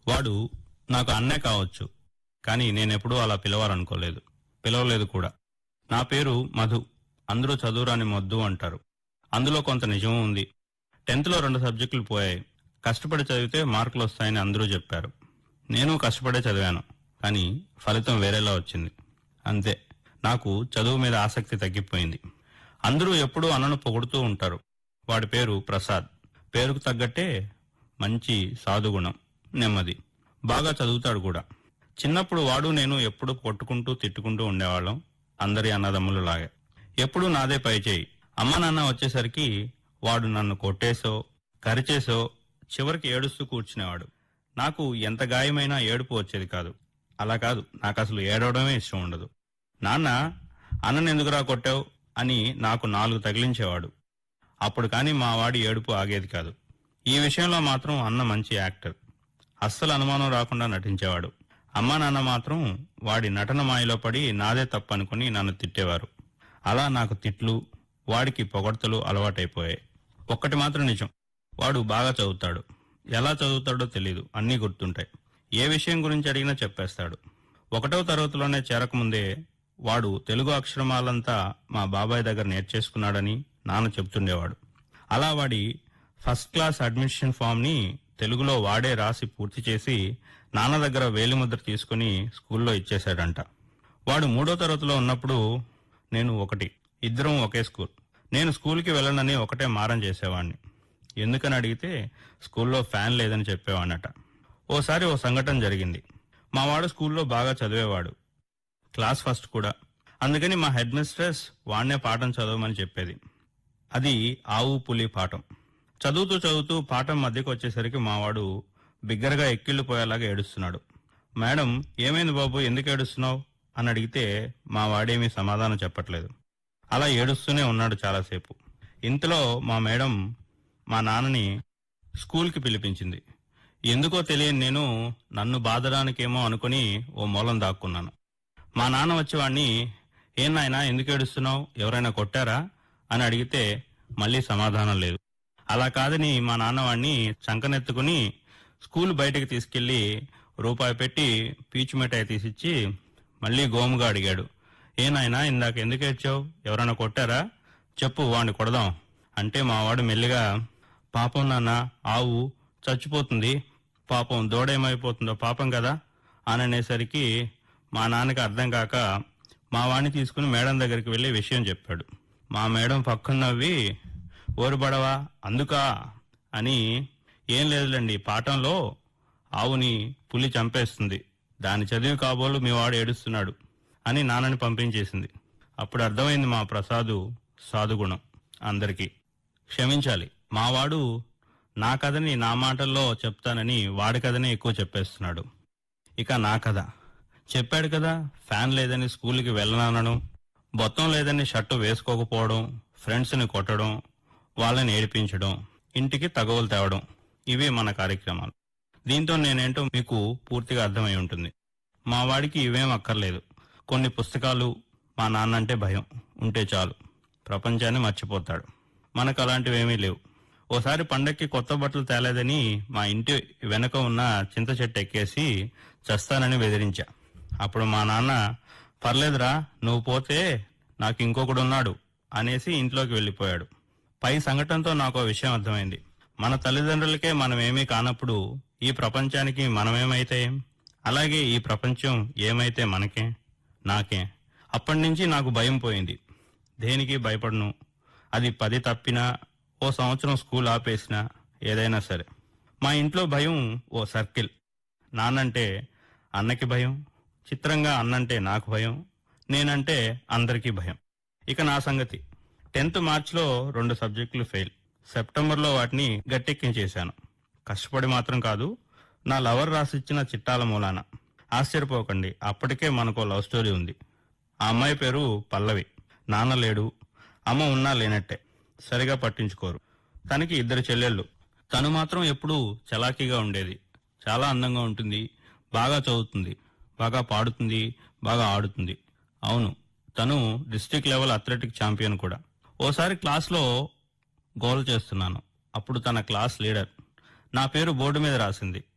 వాడు నాకు అన్నే కావచ్చు కానీ నేనెప్పుడూ అలా పిలవాలనుకోలేదు పిలవలేదు కూడా నా పేరు మధు అందరూ చదువురాని మొద్దు అంటారు అందులో కొంత నిజం ఉంది టెన్త్లో రెండు సబ్జెక్టులు పోయాయి కష్టపడి చదివితే మార్కులు వస్తాయని అందరూ చెప్పారు నేను కష్టపడే చదివాను కానీ ఫలితం వేరేలా వచ్చింది అంతే నాకు చదువు మీద ఆసక్తి తగ్గిపోయింది అందరూ ఎప్పుడూ అన్నను పొగుడుతూ ఉంటారు వాడి పేరు ప్రసాద్ పేరుకు తగ్గట్టే మంచి సాధుగుణం నెమ్మది బాగా చదువుతాడు కూడా చిన్నప్పుడు వాడు నేను ఎప్పుడు కొట్టుకుంటూ తిట్టుకుంటూ ఉండేవాళ్ళం అందరి అన్నదమ్ములు లాగే ఎప్పుడూ నాదే పై చేయి అమ్మ నాన్న వచ్చేసరికి వాడు నన్ను కొట్టేసో కరిచేసో చివరికి ఏడుస్తూ కూర్చునేవాడు నాకు ఎంత గాయమైనా ఏడుపు వచ్చేది కాదు అలా కాదు నాకు అసలు ఏడవడమే ఇష్టం ఉండదు నాన్న అన్నను ఎందుకురా కొట్టావు అని నాకు నాలుగు తగిలించేవాడు అప్పుడు కానీ మా వాడి ఏడుపు ఆగేది కాదు ఈ విషయంలో మాత్రం అన్న మంచి యాక్టర్ అస్సలు అనుమానం రాకుండా నటించేవాడు అమ్మా నాన్న మాత్రం వాడి నటన మాయలో పడి నాదే తప్పు అనుకుని నన్ను తిట్టేవారు అలా నాకు తిట్లు వాడికి పొగడ్తలు అలవాటైపోయాయి ఒక్కటి మాత్రం నిజం వాడు బాగా చదువుతాడు ఎలా చదువుతాడో తెలియదు అన్నీ గుర్తుంటాయి ఏ విషయం గురించి అడిగినా చెప్పేస్తాడు ఒకటవ తరగతిలోనే చేరకముందే వాడు తెలుగు అక్షరమాలంతా మా బాబాయ్ దగ్గర నేర్చేసుకున్నాడని నాన్న చెప్తుండేవాడు అలా వాడి ఫస్ట్ క్లాస్ అడ్మిషన్ ఫామ్ ని తెలుగులో వాడే రాసి పూర్తి చేసి నాన్న దగ్గర వేలిముద్ర తీసుకుని స్కూల్లో ఇచ్చేశాడంట వాడు మూడో తరగతిలో ఉన్నప్పుడు నేను ఒకటి ఇద్దరం ఒకే స్కూల్ నేను స్కూల్కి వెళ్ళనని ఒకటే మారం చేసేవాడిని ఎందుకని అడిగితే స్కూల్లో ఫ్యాన్ లేదని చెప్పేవాడినట ఓసారి ఓ సంఘటన జరిగింది మా వాడు స్కూల్లో బాగా చదివేవాడు క్లాస్ ఫస్ట్ కూడా అందుకని మా హెడ్ మిస్ట్రెస్ వాడినే పాఠం చదవమని చెప్పేది అది ఆవు పులి పాఠం చదువుతూ చదువుతూ పాఠం మధ్యకు వచ్చేసరికి మావాడు బిగ్గరగా ఎక్కిళ్ళు పోయేలాగా ఏడుస్తున్నాడు మేడం ఏమైంది బాబు ఎందుకు ఏడుస్తున్నావు అని అడిగితే మా వాడేమీ సమాధానం చెప్పట్లేదు అలా ఏడుస్తూనే ఉన్నాడు చాలాసేపు ఇంతలో మా మేడం మా నాన్నని స్కూల్కి పిలిపించింది ఎందుకో తెలియని నేను నన్ను బాధడానికేమో అనుకుని ఓ మూలం దాక్కున్నాను మా నాన్న వచ్చి వాడిని ఏం నాయనా ఎందుకు ఏడుస్తున్నావు ఎవరైనా కొట్టారా అని అడిగితే మళ్ళీ సమాధానం లేదు అలా కాదని మా నాన్న వాడిని చంకనెత్తుకుని స్కూల్ బయటకు తీసుకెళ్లి రూపాయి పెట్టి పీచు మిఠాయి తీసిచ్చి మళ్ళీ గోముగా అడిగాడు ఏ నాయనా ఇందాక ఎందుకు ఏడ్చావు ఎవరైనా కొట్టారా చెప్పు వాడిని కొడదాం అంటే మా వాడు మెల్లిగా పాపం నాన్న ఆవు చచ్చిపోతుంది పాపం దూడేమైపోతుందో పాపం కదా అని అనేసరికి మా నాన్నకి అర్థం కాక మా వాడిని తీసుకుని మేడం దగ్గరికి వెళ్ళి విషయం చెప్పాడు మా మేడం పక్కన నవ్వి ఓరు బడవా అందుకా అని ఏం లేదులేండి పాఠంలో ఆవుని పులి చంపేస్తుంది దాని చదివి కాబోలు మీ వాడు ఏడుస్తున్నాడు అని నాన్నని పంపించేసింది అప్పుడు అర్థమైంది మా ప్రసాదు సాధుగుణం అందరికీ క్షమించాలి మావాడు నా కథని నా మాటల్లో చెప్తానని వాడి కథనే ఎక్కువ చెప్పేస్తున్నాడు ఇక నా కథ చెప్పాడు కదా ఫ్యాన్ లేదని స్కూల్కి వెళ్ళననడం బొత్తం లేదని షర్టు వేసుకోకపోవడం ఫ్రెండ్స్ని కొట్టడం వాళ్ళని ఏడిపించడం ఇంటికి తగవులు తేవడం ఇవే మన కార్యక్రమాలు దీంతో నేనేంటో మీకు పూర్తిగా అర్థమై ఉంటుంది మా వాడికి ఇవేం అక్కర్లేదు కొన్ని పుస్తకాలు మా నాన్న అంటే భయం ఉంటే చాలు ప్రపంచాన్ని మర్చిపోతాడు మనకు అలాంటివేమీ లేవు ఓసారి పండక్కి కొత్త బట్టలు తేలేదని మా ఇంటి వెనక ఉన్న చింత చెట్టు ఎక్కేసి చస్తానని బెదిరించా అప్పుడు మా నాన్న పర్లేదురా నువ్వు పోతే నాకు ఇంకొకడు ఉన్నాడు అనేసి ఇంట్లోకి వెళ్ళిపోయాడు పై సంఘటనతో నాకు విషయం అర్థమైంది మన తల్లిదండ్రులకే మనం ఏమీ కానప్పుడు ఈ ప్రపంచానికి మనమేమైతే ఏం? అలాగే ఈ ప్రపంచం ఏమైతే మనకే నాకే అప్పటి నుంచి నాకు భయం పోయింది దేనికి భయపడను అది పది తప్పినా ఓ సంవత్సరం స్కూల్ ఆపేసినా ఏదైనా సరే మా ఇంట్లో భయం ఓ సర్కిల్ నాన్నంటే అన్నకి భయం చిత్రంగా అన్నంటే నాకు భయం నేనంటే అందరికీ భయం ఇక నా సంగతి టెన్త్ మార్చ్లో రెండు సబ్జెక్టులు ఫెయిల్ సెప్టెంబర్లో వాటిని గట్టెక్కించేశాను కష్టపడి మాత్రం కాదు నా లవర్ రాసిచ్చిన చిట్టాల మూలాన ఆశ్చర్యపోకండి అప్పటికే మనకో లవ్ స్టోరీ ఉంది ఆ అమ్మాయి పేరు పల్లవి నాన్న లేడు అమ్మ ఉన్నా లేనట్టే సరిగా పట్టించుకోరు తనకి ఇద్దరు చెల్లెళ్ళు తను మాత్రం ఎప్పుడూ చలాకీగా ఉండేది చాలా అందంగా ఉంటుంది బాగా చదువుతుంది బాగా పాడుతుంది బాగా ఆడుతుంది అవును తను డిస్ట్రిక్ట్ లెవెల్ అథ్లెటిక్ ఛాంపియన్ కూడా ఓసారి క్లాస్లో గోల్ చేస్తున్నాను అప్పుడు తన క్లాస్ లీడర్ నా పేరు బోర్డు మీద రాసింది